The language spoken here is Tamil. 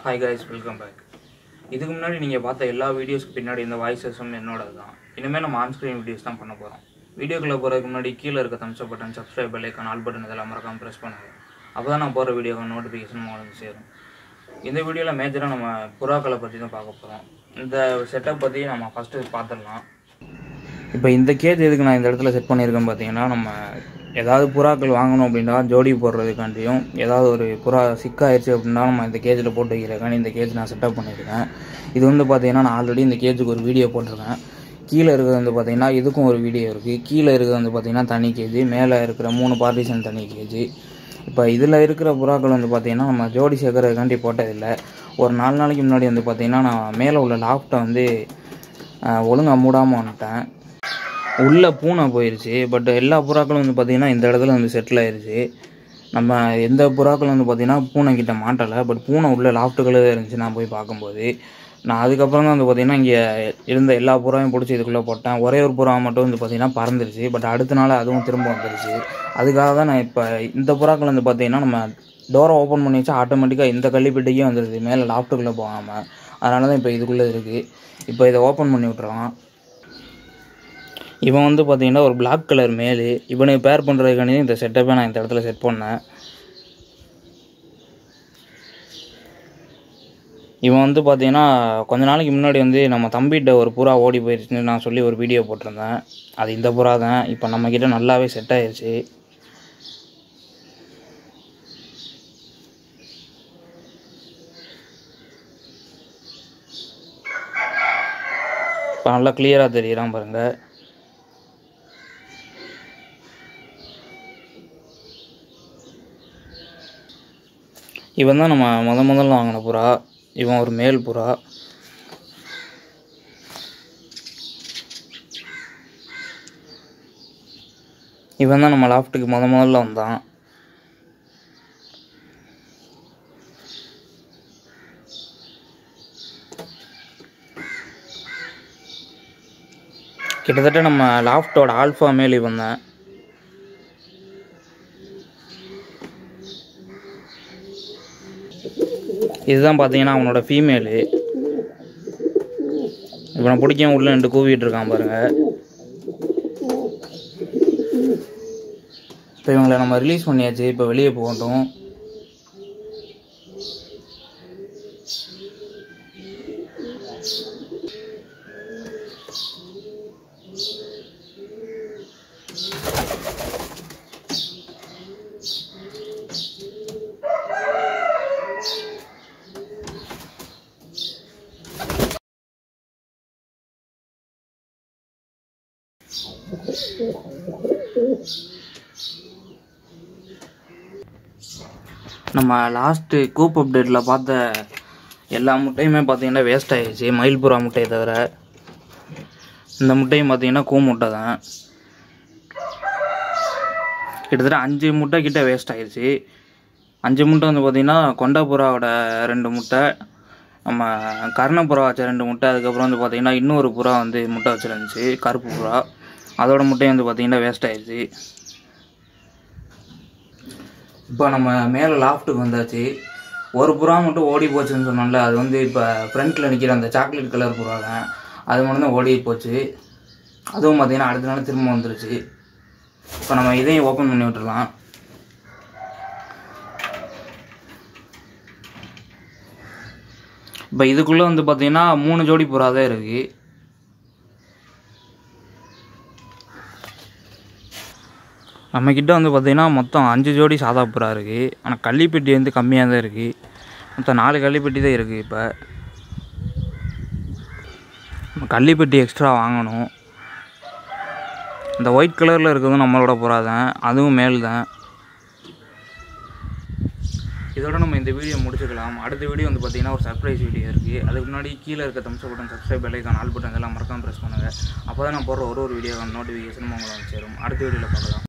ஹாய் guys வெல்கம் பேக் இதுக்கு முன்னாடி நீங்கள் பார்த்த எல்லா வீடியோஸ்க்கு பின்னாடி இந்த வாய்ஸஸும் என்னோடது தான் இனிமேல் நம்ம ஆன் ஸ்க்ரீன் வீடியோஸ் தான் பண்ண போகிறோம் வீடியோக்குள்ளே போகிறதுக்கு முன்னாடி கீழே இருக்க thumbs up button subscribe bell icon all button இதெல்லாம் மறக்காம ப்ரெஸ் பண்ணுங்கள் அப்போ தான் நான் போகிற வீடியோக்கு நோட்டிஃபிகேஷன் உங்களுக்கு சேரும் இந்த வீடியோவில் மேஜராக நம்ம புறாக்களை பற்றி தான் பார்க்க போகிறோம் இந்த செட்டப் பற்றி நம்ம ஃபஸ்ட்டு பார்த்துடலாம் இப்போ இந்த கேஜ் எதுக்கு நான் இந்த இடத்துல செட் பண்ணியிருக்கேன் பார்த்தீங்கன்னா நம்ம ஏதாவது புறாக்கள் வாங்கணும் அப்படின்னா ஜோடி போடுறதுக்காண்டியும் ஏதாவது ஒரு புறா சிக்காயிருச்சு அப்படின்னா நம்ம இந்த கேஜில் போட்டு வைக்கிறதுக்காண்டி இந்த கேஜ் நான் செட்டப் பண்ணியிருக்கேன் இது வந்து பார்த்தீங்கன்னா நான் ஆல்ரெடி இந்த கேஜுக்கு ஒரு வீடியோ போட்டிருக்கேன் கீழே இருக்கிறது வந்து பார்த்தீங்கன்னா இதுக்கும் ஒரு வீடியோ இருக்குது கீழே இருக்கிறது வந்து பார்த்தீங்கன்னா தனி கேஜி மேலே இருக்கிற மூணு பார்ட்டிஷன் தனி கேஜி இப்போ இதில் இருக்கிற புறாக்கள் வந்து பார்த்தீங்கன்னா நம்ம ஜோடி சேர்க்கறதுக்காண்டி போட்டதில்லை ஒரு நாலு நாளைக்கு முன்னாடி வந்து பார்த்தீங்கன்னா நான் மேலே உள்ள லாஃப்ட்டை வந்து ஒழுங்காக மூடாமல் வந்துட்டேன் உள்ளே பூனை போயிடுச்சு பட் எல்லா புறாக்களும் வந்து பார்த்திங்கன்னா இந்த இடத்துல வந்து செட்டில் ஆயிருச்சு நம்ம எந்த புறாக்களும் வந்து பார்த்திங்கன்னா பூனை கிட்ட மாட்டலை பட் பூனை உள்ள லாஃப்ட்டுகளே இருந்துச்சு நான் போய் பார்க்கும்போது நான் அதுக்கப்புறம் தான் வந்து பார்த்திங்கன்னா இங்கே இருந்த எல்லா புறாவையும் பிடிச்சி இதுக்குள்ளே போட்டேன் ஒரே ஒரு புறா மட்டும் வந்து பார்த்திங்கன்னா பறந்துருச்சு பட் அடுத்த நாள் அதுவும் திரும்ப வந்துருச்சு அதுக்காக தான் நான் இப்போ இந்த புறாக்கள் வந்து பார்த்திங்கன்னா நம்ம டோரை ஓப்பன் பண்ணி வச்சா ஆட்டோமேட்டிக்காக இந்த கள்ளிப்பெட்டிக்கே வந்துடுது மேலே லாஃப்ட்டுக்குள்ளே போகாமல் அதனால தான் இப்போ இதுக்குள்ளே இருக்குது இப்போ இதை ஓப்பன் பண்ணி விட்றலாம் இவன் வந்து பார்த்தீங்கன்னா ஒரு Black கலர் மேலு இவனுக்கு பேர் பண்ணுறதுக்காண்டி இந்த செட்டப்பை நான் இந்த இடத்துல செட் பண்ணேன் இவன் வந்து பார்த்தீங்கன்னா கொஞ்ச நாளைக்கு முன்னாடி வந்து நம்ம தம்பிகிட்ட ஒரு புறா ஓடி போயிடுச்சுன்னு நான் சொல்லி ஒரு வீடியோ போட்டிருந்தேன் அது இந்த புறா தான் இப்போ நம்மக்கிட்ட நல்லாவே செட் ஆயிடுச்சு இப்போ நல்லா கிளியராக தெரியுறான் பாருங்கள் இவன் தான் நம்ம முத முதல்ல வாங்கின புறா இவன் ஒரு மேல் புறா இவன் தான் நம்ம லாஃப்ட்டுக்கு முத முதல்ல வந்தான் கிட்டத்தட்ட நம்ம லாஃப்டோட ஆல்ஃபா மேல் இவன் தான் இதுதான் பார்த்தீங்கன்னா அவனோட ஃபீமேலு இவனை பிடிக்கும் உள்ள ரெண்டு கூவிட்டு இருக்கான் பாருங்க இப்போ இவங்களை நம்ம ரிலீஸ் பண்ணியாச்சு இப்போ வெளியே போகட்டும் நம்ம லாஸ்ட்டு கூப் அப்டேட்டில் பார்த்த எல்லா முட்டையுமே பார்த்தீங்கன்னா வேஸ்ட் ஆகிடுச்சு மயில்புறா முட்டையை தவிர இந்த முட்டையும் பார்த்தீங்கன்னா கூ முட்டை தான் கிட்டத்தட்ட அஞ்சு முட்டை கிட்ட வேஸ்ட் ஆயிடுச்சு அஞ்சு முட்டை வந்து பார்த்தீங்கன்னா கொண்டப்புறாவோட ரெண்டு முட்டை நம்ம கர்ணப்புறா வச்ச ரெண்டு முட்டை அதுக்கப்புறம் வந்து பார்த்தீங்கன்னா இன்னொரு புறா வந்து முட்டை வச்சுருந்துச்சு கருப்பு புறா அதோட முட்டையும் வந்து பார்த்தீங்கன்னா வேஸ்ட் ஆயிடுச்சு இப்போ நம்ம மேலே லாஃப்ட்டுக்கு வந்தாச்சு ஒரு புறா மட்டும் ஓடி போச்சுன்னு சொன்னோம்ல அது வந்து இப்போ ஃப்ரண்ட்டில் நிற்கிற அந்த சாக்லேட் கலர் புறா தான் அது மட்டும் தான் ஓடி போச்சு அதுவும் பார்த்தீங்கன்னா அடுத்த நாள் திரும்ப வந்துருச்சு இப்போ நம்ம இதையும் ஓப்பன் பண்ணி விட்டுறலாம் இப்போ இதுக்குள்ளே வந்து பார்த்தீங்கன்னா மூணு ஜோடி புறா தான் இருக்குது நம்மக்கிட்ட வந்து பார்த்திங்கன்னா மொத்தம் அஞ்சு ஜோடி சாதா புறா இருக்குது ஆனால் கள்ளிப்பெட்டி வந்து கம்மியாக தான் இருக்குது மொத்தம் நாலு கள்ளிப்பெட்டி தான் இருக்குது இப்போ நம்ம கள்ளிப்பெட்டி எக்ஸ்ட்ரா வாங்கணும் இந்த ஒயிட் கலரில் இருக்கிறதும் நம்மளோட புறா தான் அதுவும் மேல் தான் இதோட நம்ம இந்த வீடியோ முடிச்சுக்கலாம் அடுத்த வீடியோ வந்து பார்த்தீங்கன்னா ஒரு சர்ப்ரைஸ் வீடியோ இருக்குது அதுக்கு முன்னாடி கீழே இருக்க thumbs button subscribe bell icon all button எல்லாம் மறக்காம ப்ரெஸ் பண்ணுங்கள் அப்போ தான் நான் போடுற ஒரு ஒரு வீடியோ நோட்டிஃபிகேஷனும் உங்களை வந்து சேரும் அடுத்த வீடியோவில் பார்க்கலாம்